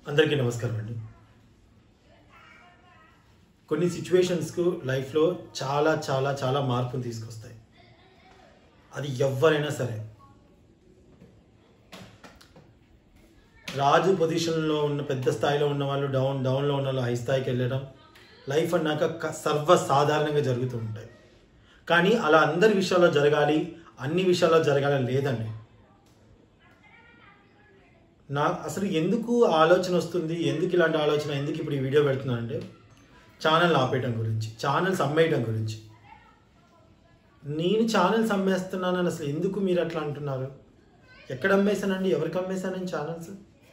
అందరికీ నమస్కారం అండి కొన్ని సిచ్యువేషన్స్కు లైఫ్లో చాలా చాలా చాలా మార్పులు తీసుకొస్తాయి అది ఎవరైనా సరే రాజు పొజిషన్లో ఉన్న పెద్ద స్థాయిలో ఉన్న వాళ్ళు డౌన్ డౌన్లో ఉన్న వాళ్ళు హై స్థాయికి వెళ్ళడం లైఫ్ అన్నాక క- సర్వసాధారణంగా జరుగుతూ ఉంటాయి కానీ అలా అందరి విషయాల్లో జరగాలి అన్ని విషయాల్లో జరగాలని లేదండి నా అసలు ఎందుకు ఆలోచన వస్తుంది ఎందుకు ఇలాంటి ఆలోచన ఎందుకు ఇప్పుడు ఈ వీడియో పెడుతున్నానంటే ఛానల్ ఆపేయటం గురించి ఛానల్స్ అమ్మేయటం గురించి నేను ఛానల్స్ అమ్మేస్తున్నానని అసలు ఎందుకు మీరు అట్లా అంటున్నారు ఎక్కడ అమ్మేశానండి ఎవరికి అమ్మేశానని ఛానల్స్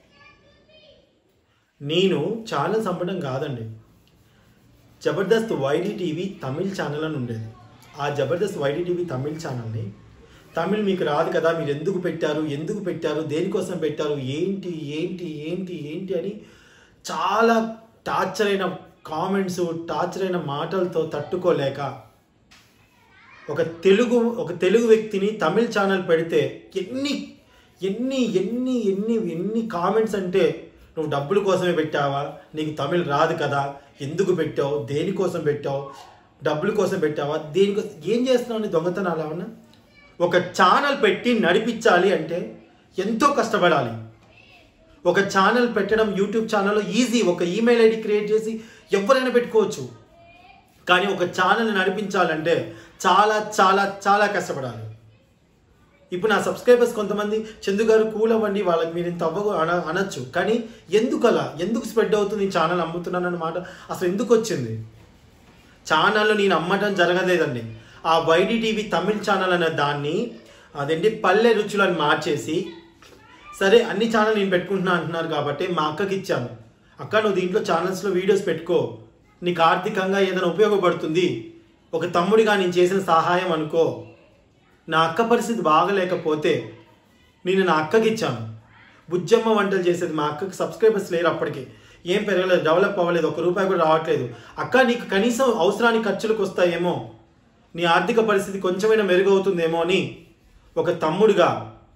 నేను ఛానల్స్ అమ్మడం కాదండి Jabardasth YD TV Tamil channel అని ఉండేది ఆ జబర్దస్త్ వైడి టీవీ తమిళ్ ఛానల్ని తమిళ్ మీకు రాదు కదా మీరు ఎందుకు పెట్టారు ఎందుకు పెట్టారు దేనికోసం పెట్టారు ఏంటి ఏంటి ఏంటి ఏంటి అని చాలా టార్చర్ అయిన కామెంట్స్ టార్చర్ అయిన మాటలతో తట్టుకోలేక ఒక తెలుగు ఒక తెలుగు వ్యక్తిని తమిళ్ ఛానల్ పెడితే ఎన్ని ఎన్ని ఎన్ని ఎన్ని ఎన్ని కామెంట్స్ అంటే నువ్వు డబ్బుల కోసమే పెట్టావా నీకు తమిళ్ రాదు కదా ఎందుకు పెట్టావు దేనికోసం పెట్టావు డబ్బుల కోసం పెట్టావా దేనికోసం ఏం చేస్తున్నావు నీ దొంగతనాలు ఏమన్నా ఒక ఛానల్ పెట్టి నడిపించాలి అంటే ఎంతో కష్టపడాలి ఒక ఛానల్ పెట్టడం యూట్యూబ్ ఛానల్లో ఈజీ ఒక ఈమెయిల్ ఐడి క్రియేట్ చేసి ఎవరైనా పెట్టుకోవచ్చు కానీ ఒక ఛానల్ నడిపించాలంటే చాలా చాలా చాలా కష్టపడాలి ఇప్పుడు నా సబ్స్క్రైబర్స్ కొంతమంది చందు గారు కూల్ అవ్వండి వాళ్ళకి మీరు ఇంత అవ్వ అన అనొచ్చు కానీ ఎందుకు అలా ఎందుకు స్ప్రెడ్ అవుతుంది ఈ ఛానల్ అమ్ముతున్నాను అన్నమాట అసలు ఎందుకు వచ్చింది ఛానల్లో నేను అమ్మటం జరగలేదండి ఆ వైడి టీవీ తమిళ్ ఛానల్ అనే దాన్ని అదేంటి పల్లె రుచులను మార్చేసి సరే అన్ని ఛానల్ నేను పెట్టుకుంటున్నా అంటున్నారు కాబట్టి మా అక్కకి ఇచ్చాను అక్క నువ్వు దీంట్లో ఛానల్స్లో వీడియోస్ పెట్టుకో నీకు ఆర్థికంగా ఏదైనా ఉపయోగపడుతుంది ఒక తమ్ముడిగా నేను చేసిన సహాయం అనుకో నా అక్క పరిస్థితి బాగలేకపోతే నేను నా అక్కకి ఇచ్చాను బుజ్జమ్మ వంటలు చేసేది మా అక్కకి సబ్స్క్రైబర్స్ లేరు అప్పటికి ఏం పెరగలేదు డెవలప్ అవ్వలేదు ఒక రూపాయి కూడా రావట్లేదు అక్క నీకు కనీసం అవసరానికి ఖర్చులకు వస్తాయేమో నీ ఆర్థిక పరిస్థితి కొంచెమైనా మెరుగవుతుందేమో అని ఒక తమ్ముడిగా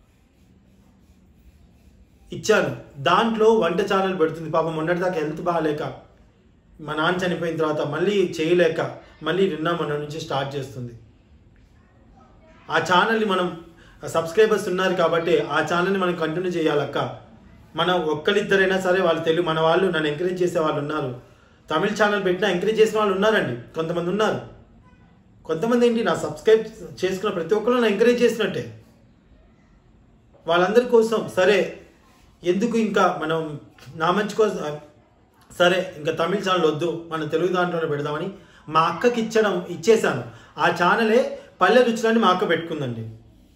ఇచ్చాను దాంట్లో వంట ఛానల్ పెడుతుంది పాపం మొన్నటిదాకా హెల్త్ బాగాలేక మా నాన్న చనిపోయిన తర్వాత మళ్ళీ చేయలేక మళ్ళీ నిన్న మొన్న నుంచి స్టార్ట్ చేస్తుంది ఆ ఛానల్ని మనం సబ్స్క్రైబర్స్ ఉన్నారు కాబట్టి ఆ ఛానల్ని మనం కంటిన్యూ చేయాలక్క మన ఒక్కరిద్దరైనా సరే వాళ్ళు తెలుగు మన వాళ్ళు నన్ను ఎంకరేజ్ చేసే వాళ్ళు ఉన్నారు తమిళ ఛానల్ పెట్టినా ఎంకరేజ్ చేసిన వాళ్ళు ఉన్నారండి కొంతమంది ఉన్నారు కొంతమంది ఏంటి నా సబ్స్క్రైబ్ చేసుకున్న ప్రతి ఒక్కరు నన్ను ఎంకరేజ్ చేసినట్టే వాళ్ళందరి కోసం సరే ఎందుకు ఇంకా మనం నా మంచి కోసం సరే ఇంకా తమిళ ఛానల్ వద్దు మన తెలుగు దాంట్లోనే పెడదామని మా అక్కకి ఇచ్చడం ఇచ్చేసాను ఆ ఛానలే పల్లె రుచులని మా అక్క పెట్టుకుందండి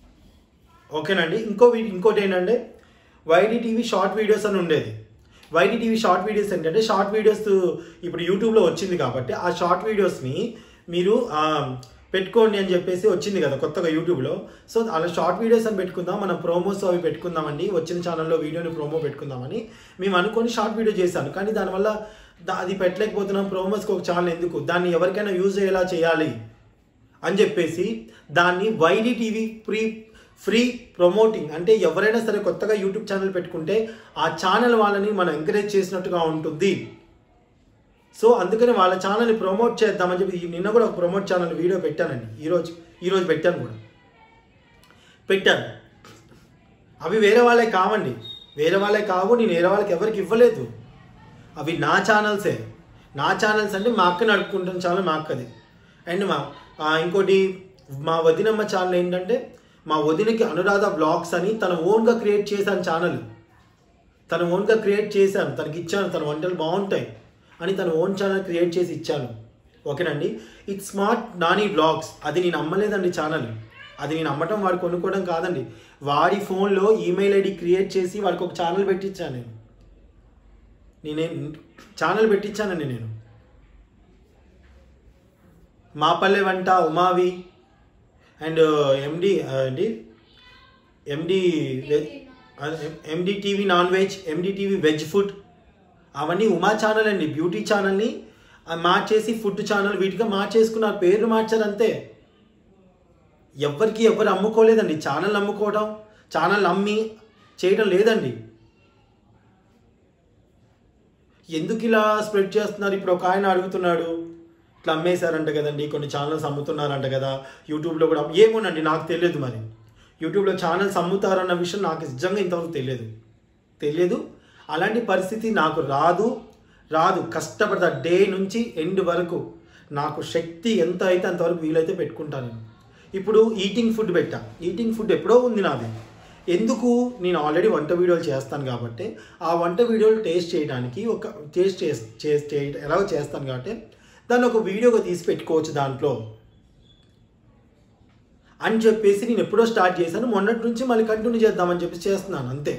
ఓకేనండి ఇంకో వీ- ఇంకోటి ఏంటంటే వైడి టీవీ షార్ట్ వీడియోస్ అని ఉండేది వైడి టీవీ షార్ట్ వీడియోస్ ఏంటంటే షార్ట్ వీడియోస్ ఇప్పుడు యూట్యూబ్లో వచ్చింది కాబట్టి ఆ షార్ట్ వీడియోస్ని మీరు ఆ, పెట్టుకోండి అని చెప్పేసి వచ్చింది కదా కొత్తగా యూట్యూబ్లో సో అలా షార్ట్ వీడియోస్ అని పెట్టుకుందాం మనం ప్రోమోస్ అవి పెట్టుకుందామండి వచ్చిన ఛానల్లో వీడియోని ప్రోమో పెట్టుకుందామని మేము అనుకొని షార్ట్ వీడియో చేశాను కానీ దానివల్ల దా- అది పెట్టలేకపోతున్నాం ప్రోమోస్కి ఒక ఛానల్ ఎందుకు దాన్ని ఎవరికైనా యూజ్ అయ్యేలా చేయాలి అని చెప్పేసి దాన్ని YD TV free free promoting అంటే ఎవరైనా సరే కొత్తగా యూట్యూబ్ ఛానల్ పెట్టుకుంటే ఆ ఛానల్ వాళ్ళని మనం ఎంకరేజ్ చేసినట్టుగా ఉంటుంది సో అందుకని వాళ్ళ ఛానల్ని ప్రమోట్ చేద్దామని చెప్పి ఈ- నిన్న కూడా ఒక ప్రమోట్ ఛానల్ వీడియో పెట్టానండి ఈరోజు ఈరోజు పెట్టాను కూడా పెట్టాను అవి వేరే వాళ్ళే కావండి వేరే వాళ్ళే కావు నేను వేరే వాళ్ళకి ఎవరికి ఇవ్వలేదు అవి నా ఛానల్సే నా ఛానల్స్ అంటే మా అక్క నడుపుకుంటున్న ఛానల్ మా అక్కది అండ్ మా ఆ, ఇంకోటి మా వదినమ్మ ఛానల్ ఏంటంటే మా వదినకి అనురాధ బ్లాగ్స్ అని తన ఓన్గా క్రియేట్ చేశాను ఛానల్ తన ఓన్గా క్రియేట్ చేశాను తనకి ఇచ్చాను తన వంటలు బాగుంటాయి అని తన ఓన్ ఛానల్ క్రియేట్ చేసి ఇచ్చాను ఓకేనండి ఇట్ స్మార్ట్ నాని బ్లాగ్స్ అది నేను అమ్మలేదండి ఛానల్ అది నేను అమ్మటం వాడు కొనుక్కోవడం కాదండి వాడి ఫోన్లో ఈమెయిల్ ఐడి క్రియేట్ చేసి వాడికి ఒక ఛానల్ పెట్టించాను నేను నేనే ఛానల్ పెట్టించానండి నేను మా పల్లె వంట ఉమావి అండ్ ఎండి అండి MD MD TV non veg MD TV veg food అవన్నీ ఉమా ఛానల్ అండి బ్యూటీ ఛానల్ని ఆ మార్చేసి ఫుడ్ ఛానల్ వీటిగా మార్చేసుకున్నారు పేర్లు మార్చారు అంతే ఎవ్వరికి ఎవరు అమ్ముకోలేదండి ఛానల్ అమ్ముకోవడం ఛానల్ అమ్మి చేయడం లేదండి ఎందుకు ఇలా స్ప్రెడ్ చేస్తున్నారు ఇప్పుడు ఒక ఆయన అడుగుతున్నాడు ఇట్లా అమ్మేశారంట కదండి కొన్ని ఛానల్స్ అమ్ముతున్నారంట కదా యూట్యూబ్లో కూడా ఏమోనండి నాకు తెలియదు మరి యూట్యూబ్లో ఛానల్స్ అమ్ముతారన్న విషయం నాకు నిజంగా ఇంతవరకు తెలియదు తెలియదు అలాంటి పరిస్థితి నాకు రాదు రాదు కష్టపడతా డే నుంచి ఎండ్ వరకు నాకు శక్తి ఎంత అయితే అంతవరకు వీలైతే పెట్టుకుంటాను నేను ఇప్పుడు ఈటింగ్ ఫుడ్ పెట్టా ఈటింగ్ ఫుడ్ ఎప్పుడో ఉంది నాది ఎందుకు నేను ఆల్రెడీ వంట వీడియోలు చేస్తాను కాబట్టి ఆ వంట వీడియోలు టేస్ట్ చేయడానికి ఒక టేస్ట్ చేసి చే ఎలాగో చేస్తాను కాబట్టి దాన్ని ఒక వీడియోగా తీసి పెట్టుకోవచ్చు దాంట్లో అని చెప్పేసి నేను ఎప్పుడో స్టార్ట్ చేశాను మొన్నటి నుంచి మళ్ళీ కంటిన్యూ చేద్దామని చెప్పి చేస్తున్నాను అంతే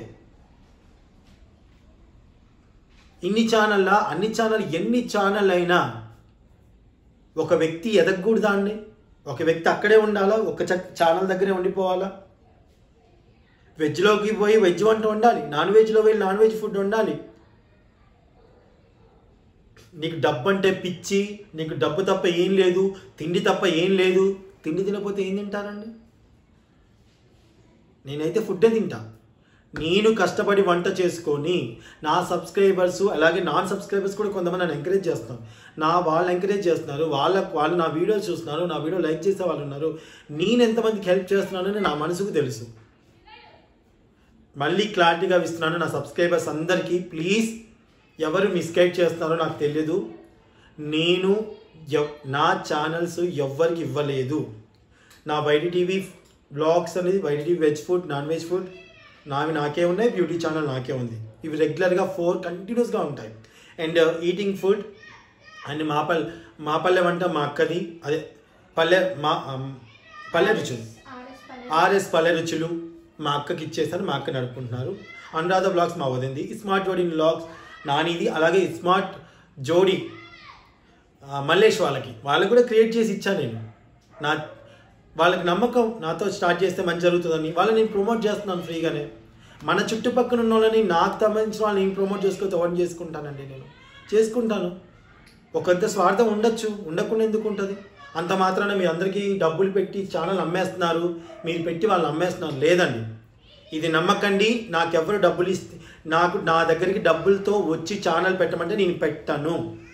ఇన్ని ఛానల్లా అన్ని ఛానల్ ఎన్ని ఛానల్ అయినా ఒక వ్యక్తి ఎదగకూడదా అండి ఒక వ్యక్తి అక్కడే ఉండాలా ఒక ఛానల్ దగ్గరే ఉండిపోవాలా వెజ్లోకి పోయి వెజ్ వంట వండాలి నాన్ వెజ్లో పోయి నాన్ వెజ్ ఫుడ్ వండాలి నీకు డబ్బు అంటే పిచ్చి నీకు డబ్బు తప్ప ఏం లేదు తిండి తప్ప ఏం లేదు తిండి తినకపోతే ఏం తింటారండి నేనైతే ఫుడ్డే తింటా నేను కష్టపడి వంట చేసుకొని నా సబ్స్క్రైబర్స్ అలాగే నాన్ సబ్స్క్రైబర్స్ కూడా కొంతమంది నన్ను ఎంకరేజ్ చేస్తాను నా వాళ్ళు ఎంకరేజ్ చేస్తున్నారు వాళ్ళ వాళ్ళు నా వీడియోస్ చూస్తున్నారు నా వీడియో లైక్ చేసే వాళ్ళు ఉన్నారు నేను ఎంతమందికి హెల్ప్ చేస్తున్నానని నా మనసుకు తెలుసు మళ్ళీ క్లారిటీగా ఇస్తున్నాను నా సబ్స్క్రైబర్స్ అందరికీ ప్లీజ్ ఎవరు మిస్గైడ్ చేస్తున్నారో నాకు తెలియదు నేను ఎవ్- నా ఛానల్స్ ఎవ్వరికి ఇవ్వలేదు నా వైడి టీవీ బ్లాగ్స్ అనేది YD TV veg food non veg food నావి నాకే ఉన్నాయి బ్యూటీ ఛానల్ నాకే ఉంది ఇవి రెగ్యులర్గా ఫోర్ కంటిన్యూస్గా ఉంటాయి అండ్ ఈటింగ్ ఫుడ్ అండ్ మా పల్ మా పల్లె వంట మా అక్కది అదే పల్లె మా అమ్, పల్లె రుచులు ఆర్ఎస్ పల్లె రుచులు మా అక్కకి ఇచ్చేసాను మా అక్క నడుపుకుంటున్నారు అనురాధ బ్లాగ్స్ మా వదింది స్మార్ట్ జోడీ బ్లాగ్స్ నానిది అలాగే స్మార్ట్ జోడీ ఆ, మల్లేష్ వాళ్ళకి వాళ్ళకి కూడా క్రియేట్ చేసి ఇచ్చాను నేను నా వాళ్ళకి నమ్మకం నాతో స్టార్ట్ చేస్తే మంచి జరుగుతుందని వాళ్ళని నేను ప్రమోట్ చేస్తున్నాను ఫ్రీగానే మన చుట్టుపక్కల ఉన్న వాళ్ళని నాకు సంబంధించిన వాళ్ళని నేను ప్రమోట్ చేసుకొని ఎవరిని చేసుకుంటానండి నేను చేసుకుంటాను ఒకంత స్వార్థం ఉండొచ్చు ఉండకుండా ఎందుకు ఉంటుంది అంత మాత్రాన మీ అందరికీ డబ్బులు పెట్టి ఛానల్ అమ్మేస్తున్నారు మీరు పెట్టి వాళ్ళు అమ్మేస్తున్నారు లేదండి ఇది నమ్మకండి నాకెవరు డబ్బులు ఇస్తే నాకు నా దగ్గరికి డబ్బులతో వచ్చి ఛానల్ పెట్టమంటే నేను పెట్టను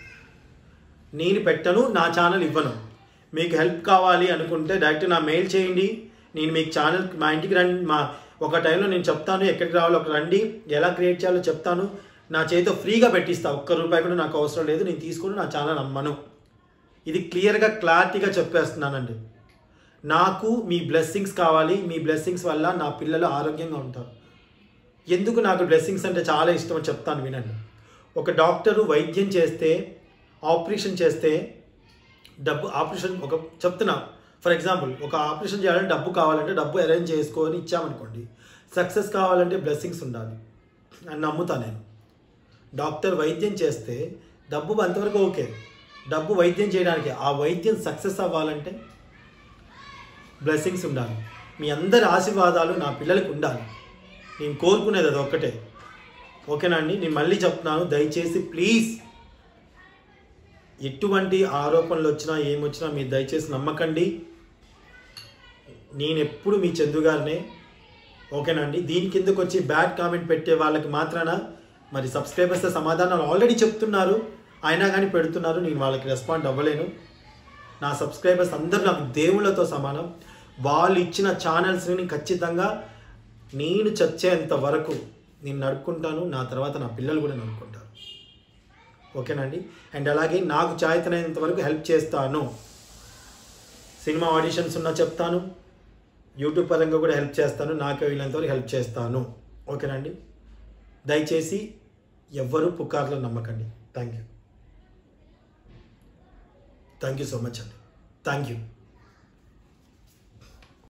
నేను పెట్టను నా ఛానల్ ఇవ్వను మీకు హెల్ప్ కావాలి అనుకుంటే డైరెక్ట్ నా మెయిల్ చేయండి నేను మీకు ఛానల్ మా ఇంటికి రండి మా ఒక టైంలో నేను చెప్తాను ఎక్కడికి రావాలో ఒక రండి ఎలా క్రియేట్ చేయాలో చెప్తాను నా చేతితో ఫ్రీగా పెట్టిస్తా ఒక్క రూపాయి కూడా నాకు అవసరం లేదు నేను తీసుకొని నా ఛానల్ అమ్మను ఇది క్లియర్గా క్లారిటీగా చెప్పేస్తున్నానండి నాకు మీ బ్లెస్సింగ్స్ కావాలి మీ బ్లెస్సింగ్స్ వల్ల నా పిల్లలు ఆరోగ్యంగా ఉంటారు ఎందుకు నాకు బ్లెస్సింగ్స్ అంటే చాలా ఇష్టం అని చెప్తాను వినండి ఒక డాక్టరు వైద్యం చేస్తే ఆపరేషన్ చేస్తే డబ్బు ఆపరేషన్ ఒక చెప్తున్నా ఫర్ ఎగ్జాంపుల్ ఒక ఆపరేషన్ చేయాలంటే డబ్బు కావాలంటే డబ్బు అరేంజ్ చేసుకొని ఇచ్చామనుకోండి సక్సెస్ కావాలంటే బ్లెస్సింగ్స్ ఉండాలి అని నమ్ముతా నేను డాక్టర్ వైద్యం చేస్తే డబ్బు అంతవరకు ఓకే డబ్బు వైద్యం చేయడానికి ఆ వైద్యం సక్సెస్ అవ్వాలంటే బ్లెస్సింగ్స్ ఉండాలి మీ అందరి ఆశీర్వాదాలు నా పిల్లలకు ఉండాలి నేను కోరుకునేది అది ఒక్కటే ఓకేనా అండి నేను మళ్ళీ చెప్తున్నాను దయచేసి ప్లీజ్ ఎటువంటి ఆరోపణలు వచ్చినా ఏమొచ్చినా మీరు దయచేసి నమ్మకండి నేను ఎప్పుడు మీ చందు గారినే ఓకేనండి దీని కిందకు వచ్చి బ్యాడ్ కామెంట్ పెట్టే వాళ్ళకి మాత్రాన మరి సబ్స్క్రైబర్స్ సమాధానాలు ఆల్రెడీ చెప్తున్నారు అయినా కానీ పెడుతున్నారు నేను వాళ్ళకి రెస్పాండ్ అవ్వలేను నా సబ్స్క్రైబర్స్ అందరూ నాకు దేవుళ్ళతో సమానం వాళ్ళు ఇచ్చిన ఛానల్స్ని ఖచ్చితంగా నేను చచ్చేంత వరకు నేను నడుపుకుంటాను నా తర్వాత నా పిల్లలు కూడా నడుపుకుంటారు ఓకేనండి అండ్ అలాగే నాకు చాయతనైనంత వరకు హెల్ప్ చేస్తాను సినిమా ఆడిషన్స్ ఉన్నా చెప్తాను యూట్యూబ్ పరంగా కూడా హెల్ప్ చేస్తాను నాకు వీళ్ళంత వరకు హెల్ప్ చేస్తాను ఓకేనండి దయచేసి ఎవ్వరూ పుకార్లో నమ్మకండి thank you thank you so much అండి థ్యాంక్ యూ